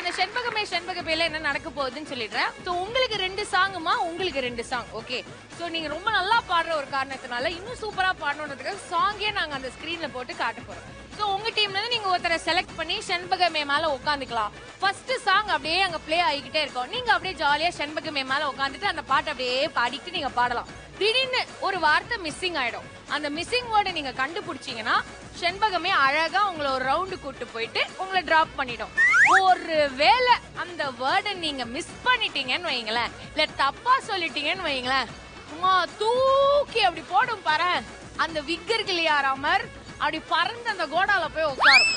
அந்த செண்பகமே செண்பகப்பேல என்ன நடக்க போகுதுன்னு சொல்லிடுறேன் ஸோ உங்களுக்கு ரெண்டு சாங்குமா உங்களுக்கு ரெண்டு சாங் ஓகே ஸோ நீங்க ரொம்ப நல்லா பாடுற ஒரு காரணத்தினால இன்னும் சூப்பரா பாடணுன்றதுக்காக சாங்கே நாங்க அந்த ஸ்கிரீன்ல போட்டு காட்ட போறோம் ஸோ உங்க டீம்ல இருந்து நீங்க ஒருத்தரை செலக்ட் பண்ணி செண்பகமே மேல உட்காந்துக்கலாம் ஃபர்ஸ்ட் சாங் அப்படியே அங்க ப்ளே ஆகிக்கிட்டே இருக்கும் நீங்க அப்படியே ஜாலியா செண்பகமே மேல உட்காந்துட்டு அந்த பாட்டை அப்படியே பாடிட்டு நீங்க பாடலாம் திடீர்னு ஒரு வார்த்தை மிஸ்ஸிங் ஆயிடும் அந்த மிஸ்ஸிங் வேர்டை நீங்க கண்டுபிடிச்சீங்கன்னா செண்பகமே அழகா உங்களை ஒரு ரவுண்டு கூட்டு போயிட்டு உங்களை டிராப் பண்ணிடும் ஒரு வேளை அந்த வேர்டை நீங்க மிஸ் பண்ணிட்டீங்கன்னு வைங்களேன் இல்ல தப்பா சொல்லிட்டீங்கன்னு வைங்களேன் சும்மா தூக்கி அப்படி போடும் பாரு அந்த விக்கர்கள் யாராமர் அப்படி பறந்து அந்த கோடால போய் உட்காரும்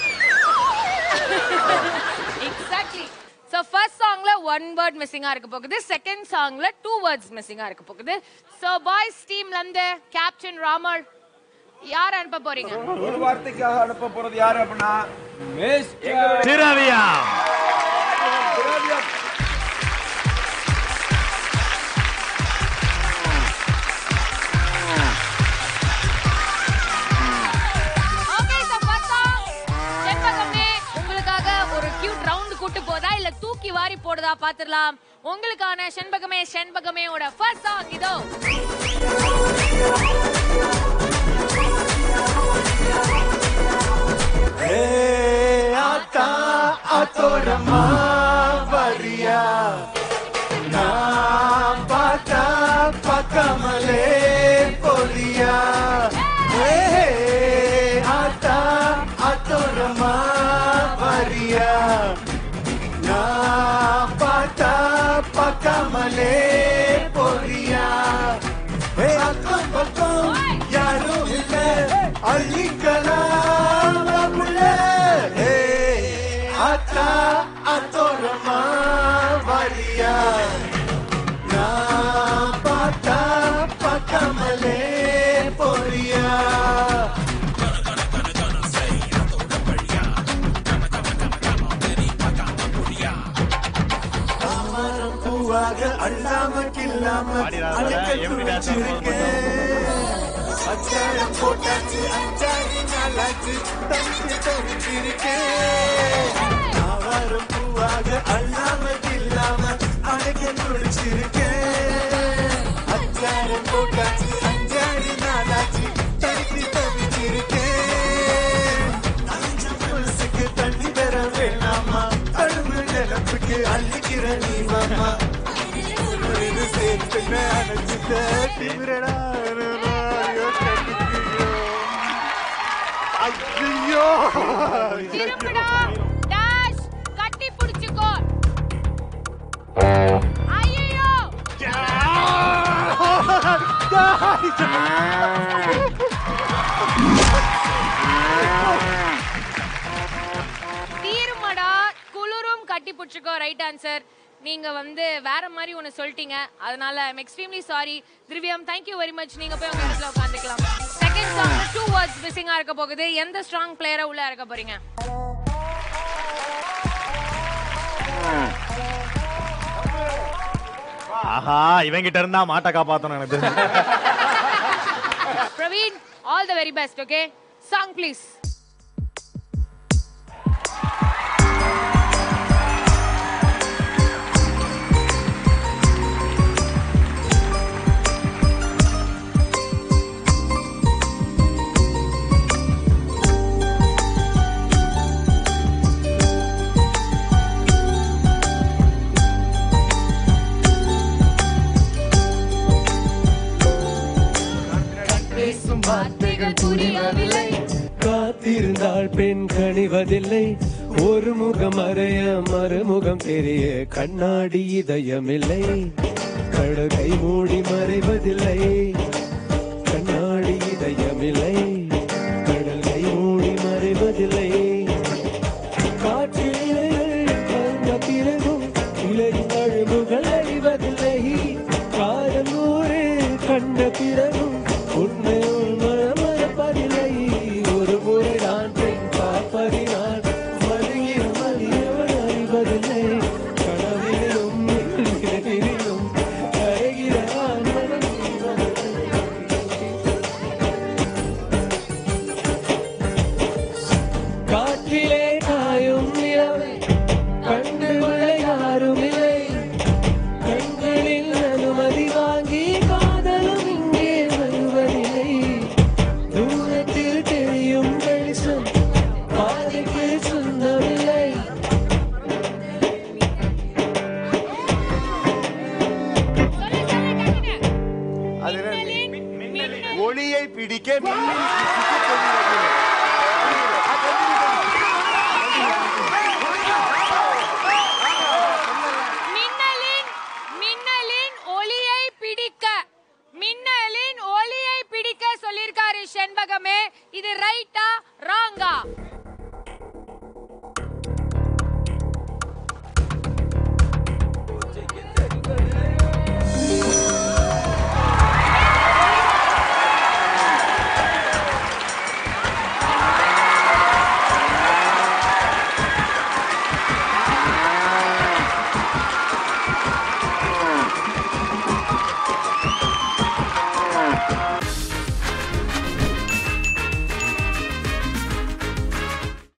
எக்ஸாக்ட்லி ஸோ ஃபர்ஸ்ட் சாங்ல ஒன் வேர்ட் மிஸ்ஸிங்கா இருக்க போகுது செகண்ட் சாங்ல டூ வேர்ட்ஸ் மிஸ்ஸிங்கா இருக்க போகுது ஸோ பாய்ஸ் டீம்ல இருந்து கேப்டன் ராமர் யார் அனுப்ப போறீங்க ஒரு வார்த்தைக்காக அனுப்ப போறது யாரு அப்படின்னா Thiraviya okay so first song Shenbagame உங்களுக்காக ஒரு கியூட் ரவுண்ட் கூட்டு போதா இல்ல தூக்கி வாரி போடுதா பாத்துடலாம் உங்களுக்கான செண்பகமே செண்பகமேயோட ஃபர்ஸ்ட் சாங் இதோ ஆத்தா அத்தோரமா வரியா நான் பார்த்தா பக்கமலே போலியா ஆத்தா அத்தோரமா வரியா நான் பார்த்தா பக்கமலே போலியா அக்கம் பக்கம் யாரும் இல்ல அள்ளிக்கலாம் புள்ள அத்தா அத்தோரமா வரியா நான் பார்த்தா பக்கமலே போறியா தாமரம் பூவாக அல்லாம கில்லாம அழைக்க துடிச்சிருக்கேன் அச்சாரம் போட்டாச்சு அஞ்சாறு நாளாச்சு தனிச்சு தவிச்சிருக்கேன் தாவரம் பூவாக அல்லாம கில்லாம அழைக்க துடிச்சிருக்கேன் அச்சாரம் போட்டாச்சு அஞ்சாறு நாளாச்சு தனிச்சு தவிச்சிருக்கேன் நனைஞ்ச புல்சுக்கு தண்ணி பெற வேணாமா அழுவு நிலப்புக்கு அள்ளிக்கிற நீ மாமா இது சேர்த்து நினைச்சுட்ட திமிரடா ஐயோ திரும்பிடா டாஷ் கட்டி பிடிச்சுக்கோ ஐயோ தீருமடா குளிரும் கட்டி பிடிச்சுக்கோ ரைட் ஆன்சர் நீங்க வந்து வேற மாதிரி ஒன்னு சொல்லிட்டீங்க அதனால I'm extremely sorry Divyam thank you very much நீங்க போய் உங்க இடத்துல உட்காந்துக்கலாம் செகண்ட் சாங் டூ வேர்ட்ஸ் மிஸ்ஸிங்கா இருக்க போகுது எந்த ஸ்ட்ராங் பிளேயரை உள்ள இருக்க போறீங்க ஆஹா இவங்கிட்ட இருந்தா மாட்டை காப்பாத்தணும் எனக்கு தெரிஞ்சு. Praveen all the very best okay song please பேசும் வார்த்தைகள் புரியவில்லை காத்திருந்தாள் பெண் கணிவதில்லை ஒரு முகம் அறைய மறுமுகம் தெரிய கண்ணாடி இதயமில்லை கடகை மூடி மறைவதில்லை கண்ணாடி இதயமில்லை கடலை மூடி மறைவதில்லை காற்றில் இலைகள் கலந்த பிறகும் இலையின் அழுகுகள் அழிவதில்லை காதல் ஊரே கண்ட பிறகும் உண்மை உள்மனம் மறப்பதில்லை ஒரு முறை நான் பெண் பார்ப்பதினால் மதிய மதியவன் அறிவதில்லை கனவிலும் நினைவிலும் கரைகிற ஆண் மனம் செய்வதில்லை இது ரைட்டா ராங்கா